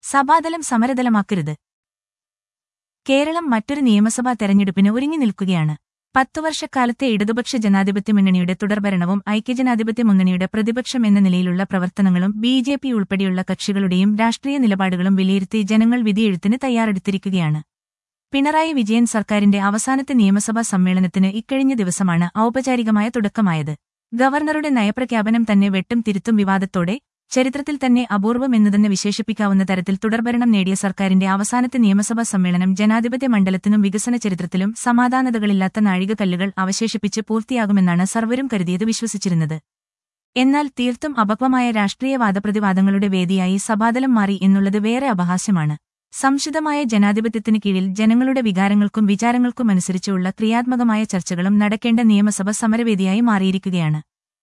സഭാതലം സമരതലമാക്കരുത് കേരളം മറ്റൊരു നിയമസഭാ തെരഞ്ഞെടുപ്പിന് ഒരുങ്ങി നിൽക്കുകയാണ് പത്തു വർഷക്കാലത്തെ ഇടതുപക്ഷ ജനാധിപത്യ മുന്നണിയുടെ തുടർഭരണവും ഐക്യജനാധിപത്യ മുന്നണിയുടെ പ്രതിപക്ഷം എന്ന നിലയിലുള്ള പ്രവർത്തനങ്ങളും ബി ജെ പി ഉൾപ്പെടെയുള്ള കക്ഷികളുടെയും രാഷ്ട്രീയ നിലപാടുകളും വിലയിരുത്തി ജനങ്ങൾ വിധിയെഴുത്തിന് തയ്യാറെടുത്തിരിക്കുകയാണ് പിണറായി വിജയൻ സർക്കാരിന്റെ അവസാനത്തെ നിയമസഭാ സമ്മേളനത്തിന് ഇക്കഴിഞ്ഞ ദിവസമാണ് ഔപചാരികമായ തുടക്കമായത് ഗവർണറുടെ നയപ്രഖ്യാപനം തന്നെ വെട്ടും തിരുത്തും വിവാദത്തോടെ ചരിത്രത്തിൽ തന്നെ അപൂർവം എന്ന് തന്നെ വിശേഷിപ്പിക്കാവുന്ന തരത്തിൽ തുടർഭരണം നേടിയ സർക്കാരിന്റെ അവസാനത്തെ നിയമസഭാ സമ്മേളനം ജനാധിപത്യ മണ്ഡലത്തിനും വികസന ചരിത്രത്തിലും സമാധാനതകളില്ലാത്ത നാഴികക്കല്ലുകൾ അവശേഷിപ്പിച്ച് പൂർത്തിയാകുമെന്നാണ് സർവരും കരുതിയത് വിശ്വസിച്ചിരുന്നത് എന്നാൽ തീർത്തും അപക്വമായ രാഷ്ട്രീയ വാദപ്രതിവാദങ്ങളുടെ വേദിയായി സഭാതലം മാറി എന്നുള്ളത് വേറെ അപഹാസ്യമാണ് സംശുദ്ധമായ ജനാധിപത്യത്തിന് കീഴിൽ ജനങ്ങളുടെ വികാരങ്ങൾക്കും വിചാരങ്ങൾക്കും അനുസരിച്ചുള്ള ക്രിയാത്മകമായ ചർച്ചകളും നടക്കേണ്ട നിയമസഭ സമരവേദിയായി മാറിയിരിക്കുകയാണ്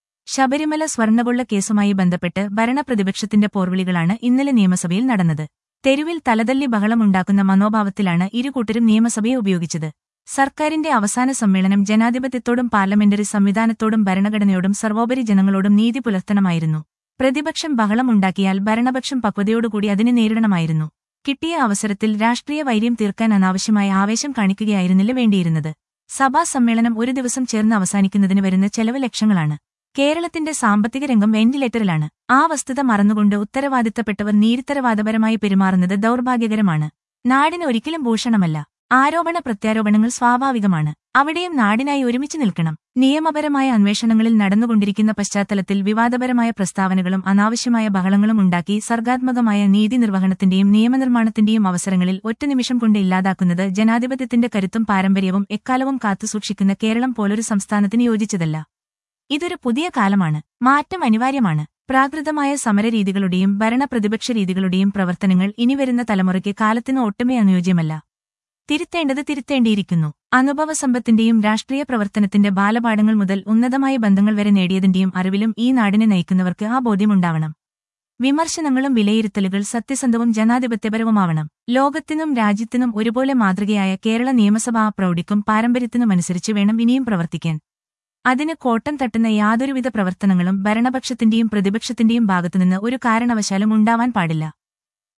ശബരിമല സ്വർണ്ണകൊള്ള കേസുമായി ബന്ധപ്പെട്ട് ഭരണപ്രതിപക്ഷത്തിന്റെ പോർവിളികളാണ് ഇന്നലെ നിയമസഭയിൽ നടന്നത് തെരുവിൽ തലതല്ലി ബഹളമുണ്ടാക്കുന്ന മനോഭാവത്തിലാണ് ഇരുകൂട്ടരും നിയമസഭയെ ഉപയോഗിച്ചത് സർക്കാരിന്റെ അവസാന സമ്മേളനം ജനാധിപത്യത്തോടും പാർലമെന്ററി സംവിധാനത്തോടും ഭരണഘടനയോടും സർവോപരി ജനങ്ങളോടും നീതി പുലർത്തണമായിരുന്നു പ്രതിപക്ഷം ബഹളമുണ്ടാക്കിയാൽ ഭരണപക്ഷം പക്വതയോടുകൂടി അതിനെ നേരിടണമായിരുന്നു കിട്ടിയ അവസരത്തിൽ രാഷ്ട്രീയ വൈര്യം തീർക്കാൻ അനാവശ്യമായ ആവേശം കാണിക്കുകയായിരുന്നില്ല വേണ്ടിയിരുന്നത് സഭാ സമ്മേളനം ഒരു ദിവസം ചേർന്ന് അവസാനിക്കുന്നതിന് വരുന്ന ചെലവ് ലക്ഷങ്ങളാണ് കേരളത്തിന്റെ സാമ്പത്തിക രംഗം വെന്റിലേറ്ററിലാണ് ആ വസ്തുത മറന്നുകൊണ്ട് ഉത്തരവാദിത്തപ്പെട്ടവർ നീരിത്തരവാദപരമായി പെരുമാറുന്നത് ദൗർഭാഗ്യകരമാണ് നാടിന് ഒരിക്കലും ഭൂഷണമല്ല ആരോപണ പ്രത്യാരോപണങ്ങൾ സ്വാഭാവികമാണ് അവിടെയും നാടിനായി ഒരുമിച്ച് നിൽക്കണം നിയമപരമായ അന്വേഷണങ്ങളിൽ നടന്നുകൊണ്ടിരിക്കുന്ന പശ്ചാത്തലത്തിൽ വിവാദപരമായ പ്രസ്താവനകളും അനാവശ്യമായ ബഹളങ്ങളും ഉണ്ടാക്കി സർഗാത്മകമായ നീതി നിർവഹണത്തിന്റെയും നിയമനിർമ്മാണത്തിന്റെയും അവസരങ്ങളിൽ ഒറ്റ നിമിഷം കൊണ്ട് ഇല്ലാതാക്കുന്നത് ജനാധിപത്യത്തിന്റെ കരുത്തും പാരമ്പര്യവും എക്കാലവും കാത്തുസൂക്ഷിക്കുന്ന കേരളം പോലൊരു സംസ്ഥാനത്തിന് യോജിച്ചതല്ല ഇതൊരു പുതിയ കാലമാണ് മാറ്റം അനിവാര്യമാണ് പ്രാകൃതമായ സമരരീതികളുടെയും ഭരണപ്രതിപക്ഷ രീതികളുടെയും പ്രവർത്തനങ്ങൾ ഇനിവരുന്ന തലമുറയ്ക്ക് കാലത്തിന് ഒട്ടുമേ അനുയോജ്യമല്ല തിരുത്തേണ്ടത് തിരുത്തേണ്ടിയിരിക്കുന്നു അനുഭവസമ്പത്തിന്റെയും രാഷ്ട്രീയ പ്രവർത്തനത്തിന്റെ ബാലപാഠങ്ങൾ മുതൽ ഉന്നതമായ ബന്ധങ്ങൾ വരെ നേടിയതിന്റെയും അറിവിലും ഈ നാടിനെ നയിക്കുന്നവർക്ക് ആ ബോധ്യമുണ്ടാവണം വിമർശനങ്ങളും വിലയിരുത്തലുകൾ സത്യസന്ധവും ജനാധിപത്യപരവുമാവണം ലോകത്തിനും രാജ്യത്തിനും ഒരുപോലെ മാതൃകയായ കേരള നിയമസഭാ പ്രൗഢിക്കും പാരമ്പര്യത്തിനുമനുസരിച്ച് വേണം ഇനിയും പ്രവർത്തിക്കാൻ അതിന് കോട്ടം തട്ടുന്ന യാതൊരുവിധ പ്രവർത്തനങ്ങളും ഭരണപക്ഷത്തിന്റെയും പ്രതിപക്ഷത്തിന്റെയും ഭാഗത്തുനിന്ന് ഒരു കാരണവശാലും ഉണ്ടാവാൻ പാടില്ല